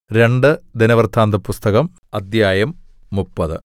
രണ്ട് ദിനവൃത്താന്തപുസ്തകം അദ്ധ്യായം മുപ്പത്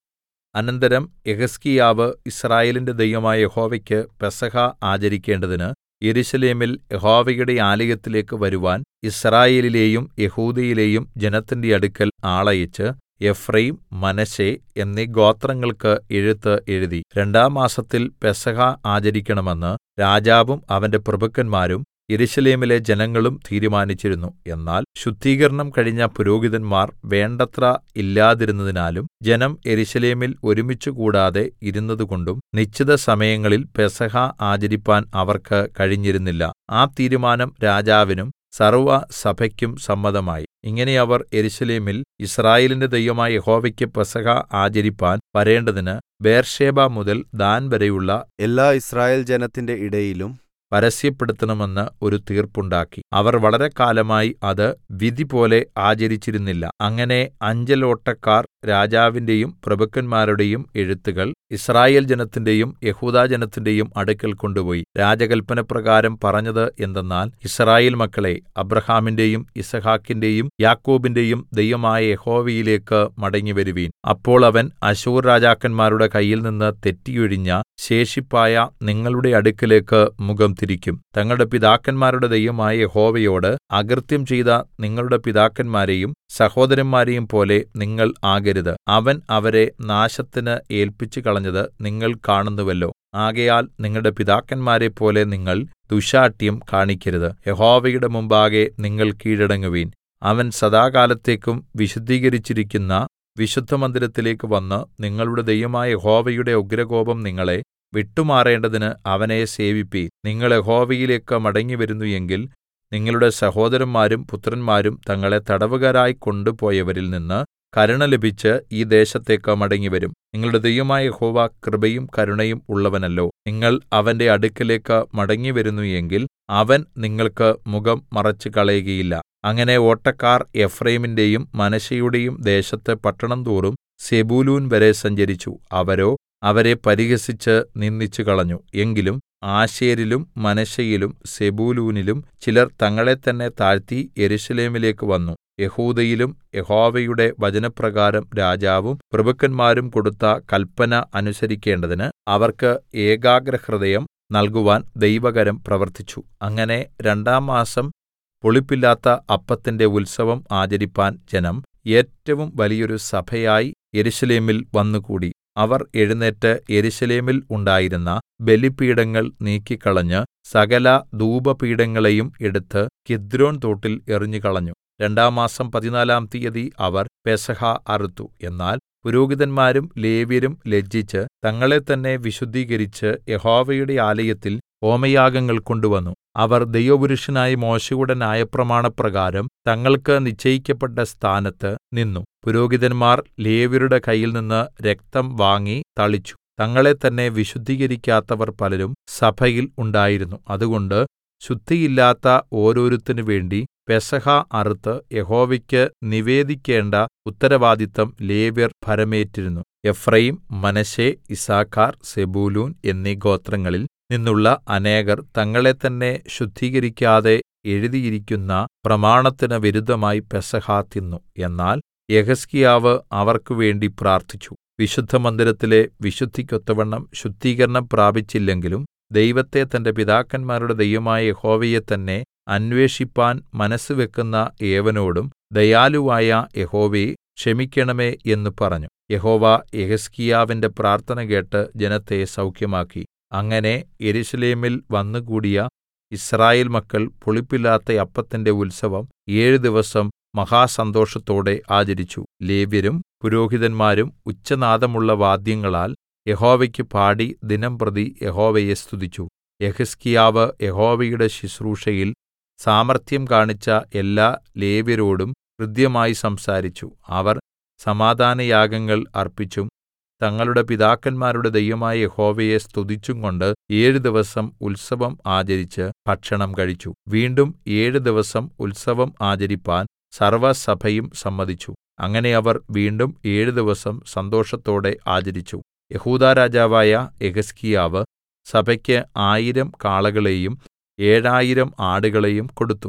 അനന്തരം യെഹിസ്കീയാവ് യിസ്രായേലിന്റെ ദൈവമായ യഹോവയ്ക്ക് പെസഹ ആചരിക്കേണ്ടതിന് യെരൂശലേമിൽ യഹോവയുടെ ആലയത്തിലേക്ക് വരുവാൻ യിസ്രായേലിലെയും യെഹൂദയിലെയും ജനത്തിന്റെ അടുക്കൽ ആളയച്ച് എഫ്രയീം മനശ്ശെ എന്നീ ഗോത്രങ്ങൾക്ക് എഴുത്ത് എഴുതി രണ്ടാം മാസത്തിൽ പെസഹ ആചരിക്കണമെന്ന് രാജാവും അവന്റെ പ്രഭുക്കന്മാരും യെരൂശലേമിലെ ജനങ്ങളും തീരുമാനിച്ചിരുന്നു എന്നാൽ ശുദ്ധീകരണം കഴിഞ്ഞ പുരോഹിതന്മാർ വേണ്ടത്ര ഇല്ലാതിരുന്നതിനാലും ജനം യെരൂശലേമിൽ ഒരുമിച്ച് കൂടാതെ ഇരുന്നതുകൊണ്ടും നിശ്ചിത സമയങ്ങളിൽ പെസഹ ആചരിപ്പാൻ അവർക്ക് കഴിഞ്ഞിരുന്നില്ല ആ തീരുമാനം രാജാവിനും സർവ്വസഭയ്ക്കും സമ്മതമായി ഇങ്ങനെ അവർ യെരൂശലേമിൽ യിസ്രായേലിന്റെ ദൈവമായ യഹോവയ്ക്ക് പെസഹ ആചരിപ്പാൻ വരേണ്ടതിന് ബേർശേബ മുതൽ ദാൻ വരെയുള്ള എല്ലാ യിസ്രായേൽ ജനത്തിന്റെ ഇടയിലും പരസ്യപ്പെടുത്തണമെന്ന് ഒരു തീർപ്പുണ്ടാക്കി അവർ വളരെക്കാലമായി അത് വിധിപോലെ ആചരിച്ചിരുന്നില്ല അങ്ങനെ അഞ്ചലോട്ടക്കാർ രാജാവിന്റെയും പ്രഭുക്കന്മാരുടെയും എഴുത്തുകൾ യിസ്രായേൽ ജനത്തിന്റെയും യെഹൂദാജനത്തിന്റെയും അടുക്കൽ കൊണ്ടുപോയി രാജകല്പന പ്രകാരം പറഞ്ഞത് എന്തെന്നാൽ യിസ്രായേൽ മക്കളേ അബ്രാഹാമിന്റെയും യിസ്ഹാക്കിന്റെയും യാക്കോബിന്റെയും ദൈവമായ യഹോവയിലേക്ക് മടങ്ങിവരുവീൻ അപ്പോൾ അവൻ അശ്ശൂർ രാജാക്കന്മാരുടെ കയ്യിൽനിന്ന് തെറ്റിയൊഴിഞ്ഞ ശേഷിപ്പായ നിങ്ങളുടെ അടുക്കലേക്ക് മുഖം തിരിക്കും തങ്ങളുടെ പിതാക്കന്മാരുടെ ദൈവമായ യഹോവയോട് അകൃത്യം ചെയ്ത നിങ്ങളുടെ പിതാക്കന്മാരെയും സഹോദരന്മാരെയും പോലെ നിങ്ങൾ ആകരുത് അവൻ അവരെ നാശത്തിന് ഏല്പിച്ചു കളഞ്ഞത് നിങ്ങൾ കാണുന്നുവല്ലോ ആകയാൽ നിങ്ങളുടെ പിതാക്കന്മാരെപ്പോലെ നിങ്ങൾ ദുശ്ശാഠ്യം കാണിക്കരുത് യഹോവയുടെ മുമ്പാകെ നിങ്ങൾ കീഴടങ്ങുവിൻ അവൻ സദാകാലത്തേക്കും വിശുദ്ധീകരിച്ചിരിക്കുന്ന വിശുദ്ധമന്ദിരത്തിലേക്ക് വന്ന് നിങ്ങളുടെ ദൈവമായ യഹോവയുടെ ഉഗ്രകോപം നിങ്ങളെ വിട്ടുമാറേണ്ടതിന് അവനെ സേവിപ്പീൻ നിങ്ങൾ യഹോവയിലേക്ക് മടങ്ങിവരുന്നു എങ്കിൽ നിങ്ങളുടെ സഹോദരന്മാരും പുത്രന്മാരും തങ്ങളെ തടവുകാരായി കൊണ്ടുപോയവരിൽ നിന്ന് കരുണ ലഭിച്ച് ഈ ദേശത്തേക്ക് മടങ്ങിവരും നിങ്ങളുടെ ദൈവമായ യഹോവ കൃപയും കരുണയും ഉള്ളവനല്ലോ നിങ്ങൾ അവന്റെ അടുക്കലേക്ക് മടങ്ങിവരുന്നു എങ്കിൽ അവൻ നിങ്ങൾക്ക് മുഖം മറച്ചു കളയുകയില്ല അങ്ങനെ ഓട്ടക്കാർ എഫ്രയീമിന്റെയും മനശ്ശെയുടെയും ദേശത്ത് പട്ടണം തോറും സെബൂലൂൻ വരെ സഞ്ചരിച്ചു അവരോ അവരെ പരിഹസിച്ച് നിന്ദിച്ചുകളഞ്ഞു എങ്കിലും ആശേരിലും മനശ്ശെയിലും സെബൂലൂനിലും ചിലർ തങ്ങളെ തന്നെ താഴ്ത്തി യെരൂശലേമിലേക്ക് വന്നു യഹൂദയിലും യഹോവയുടെ വചനപ്രകാരം രാജാവും പ്രഭുക്കന്മാരും കൊടുത്ത കല്പന അനുസരിക്കേണ്ടതിന് അവർക്ക് ഏകാഗ്രഹൃദയം നൽകുവാൻ ദൈവകരം പ്രവർത്തിച്ചു അങ്ങനെ രണ്ടാം മാസം പുളിപ്പില്ലാത്ത അപ്പത്തിന്റെ ഉത്സവം ആചരിപ്പാൻ ജനം ഏറ്റവും വലിയൊരു സഭയായി യെരൂശലേമിൽ വന്നുകൂടി അവർ എഴുന്നേറ്റ് യെരൂശലേമിൽ ഉണ്ടായിരുന്ന ബലിപീഠങ്ങൾ നീക്കിക്കളഞ്ഞ് സകല ധൂപപീഠങ്ങളെയും എടുത്ത് കിദ്രോൻ തോട്ടിൽ എറിഞ്ഞുകളഞ്ഞു രണ്ടാം മാസം പതിനാലാം തീയതി അവർ പെസഹ അറുത്തു എന്നാൽ പുരോഹിതന്മാരും ലേവ്യരും ലജ്ജിച്ച് തങ്ങളെ തന്നെ വിശുദ്ധീകരിച്ച് യഹോവയുടെ ആലയത്തിൽ ഹോമയാഗങ്ങൾ കൊണ്ടുവന്നു അവർ ദൈവപുരുഷനായ മോശയുടെ ന്യായപ്രമാണപ്രകാരം തങ്ങൾക്ക് നിശ്ചയിക്കപ്പെട്ട സ്ഥാനത്ത് നിന്നു പുരോഹിതന്മാർ ലേവ്യരുടെ കയ്യിൽനിന്ന് രക്തം വാങ്ങി തളിച്ചു തങ്ങളെ തന്നെ വിശുദ്ധീകരിക്കാത്തവർ പലരും സഭയിൽ ഉണ്ടായിരുന്നു അതുകൊണ്ട് ശുദ്ധിയില്ലാത്ത ഓരോരുത്തനു വേണ്ടി പെസഹ അറുത്ത് യഹോവയ്ക്ക് നിവേദിക്കേണ്ട ഉത്തരവാദിത്തം ലേവ്യർ ഭരമേറ്റിരുന്നു എഫ്രയീം മനശ്ശെ ഇസാഖാർ സെബൂലൂൻ എന്നീ ഗോത്രങ്ങളിൽ നിന്നുള്ള അനേകർ തങ്ങളെ തന്നെ ശുദ്ധീകരിക്കാതെ എഴുതിയിരിക്കുന്ന പ്രമാണത്തിന് വിരുദ്ധമായി പെസഹ തിന്നു എന്നാൽ യെഹിസ്കീയാവ് അവർക്ക് വേണ്ടി പ്രാർത്ഥിച്ചു വിശുദ്ധമന്ദിരത്തിലെ വിശുദ്ധിക്കൊത്തവണ്ണം ശുദ്ധീകരണം പ്രാപിച്ചില്ലെങ്കിലും ദൈവത്തെ തന്റെ പിതാക്കന്മാരുടെ ദൈവമായ യഹോവയെ തന്നെ അന്വേഷിപ്പാൻ മനസ്സുവെക്കുന്ന ഏവനോടും ദയാലുവായ യഹോവേ ക്ഷമിക്കണമേ എന്ന് പറഞ്ഞു യഹോവ യെഹിസ്കീയാവിന്റെ പ്രാർത്ഥന കേട്ട് ജനത്തെ സൗഖ്യമാക്കി അങ്ങനെ യെരൂശലേമിൽ വന്നുകൂടിയ യിസ്രായേൽ മക്കൾ പുളിപ്പില്ലാത്ത അപ്പത്തിന്റെ ഉത്സവം ഏഴു ദിവസം മഹാസന്തോഷത്തോടെ ആചരിച്ചു ലേവ്യരും പുരോഹിതന്മാരും ഉച്ചനാദമുള്ള വാദ്യങ്ങളാൽ യഹോവയ്ക്ക് പാടി ദിനംപ്രതി യഹോവയെ സ്തുതിച്ചു യെഹിസ്കീയാവ് യഹോവയുടെ ശുശ്രൂഷയിൽ സാമർത്ഥ്യം കാണിച്ച എല്ലാ ലേവ്യരോടും ഹൃദ്യമായി സംസാരിച്ചു അവർ സമാധാനയാഗങ്ങൾ അർപ്പിച്ചും തങ്ങളുടെ പിതാക്കന്മാരുടെ ദൈവമായ യഹോവയെ സ്തുതിച്ചുംകൊണ്ട് ഏഴു ദിവസം ഉത്സവം ആചരിച്ച് ഭക്ഷണം കഴിച്ചു വീണ്ടും ഏഴു ദിവസം ഉത്സവം ആചരിപ്പാൻ സർവ്വസഭയും സമ്മതിച്ചു അങ്ങനെ അവർ വീണ്ടും ഏഴു ദിവസം സന്തോഷത്തോടെ ആചരിച്ചു യെഹൂദാ രാജാവായ യെഹിസ്കീയാവ് സഭയ്ക്ക് ആയിരം കാളകളെയും ഏഴായിരം ആടുകളെയും കൊടുത്തു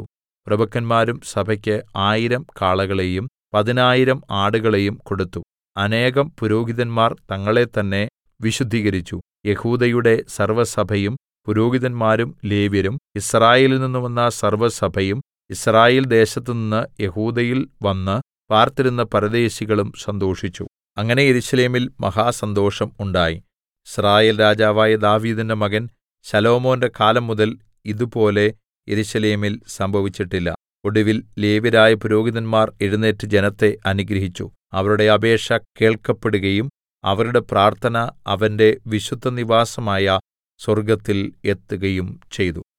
പ്രഭുക്കന്മാരും സഭയ്ക്ക് ആയിരം കാളകളെയും പതിനായിരം ആടുകളെയും കൊടുത്തു അനേകം പുരോഹിതന്മാർ തങ്ങളെത്തന്നെ വിശുദ്ധീകരിച്ചു യെഹൂദയുടെ സർവ്വസഭയും പുരോഹിതന്മാരും ലേവ്യരും യിസ്രായേലിൽ നിന്ന് വന്ന സർവ്വസഭയും യിസ്രായേൽ ദേശത്തുനിന്ന് യെഹൂദയിൽ വന്ന് പാർത്തിരുന്ന പരദേശികളും സന്തോഷിച്ചു അങ്ങനെ യെരൂശലേമിൽ മഹാസന്തോഷം ഉണ്ടായി യിസ്രായേൽ രാജാവായ ദാവീദിന്റെ മകൻ ശലോമോന്റെ കാലം മുതൽ ഇതുപോലെ യെരൂശലേമിൽ സംഭവിച്ചിട്ടില്ല ഒടുവിൽ ലേവ്യരായ പുരോഹിതന്മാർ എഴുന്നേറ്റ് ജനത്തെ അനുഗ്രഹിച്ചു അവരുടെ അപേക്ഷ കേൾക്കപ്പെടുകയും അവരുടെ പ്രാർത്ഥന അവന്റെ വിശുദ്ധനിവാസമായ സ്വർഗ്ഗത്തിൽ എത്തുകയും ചെയ്തു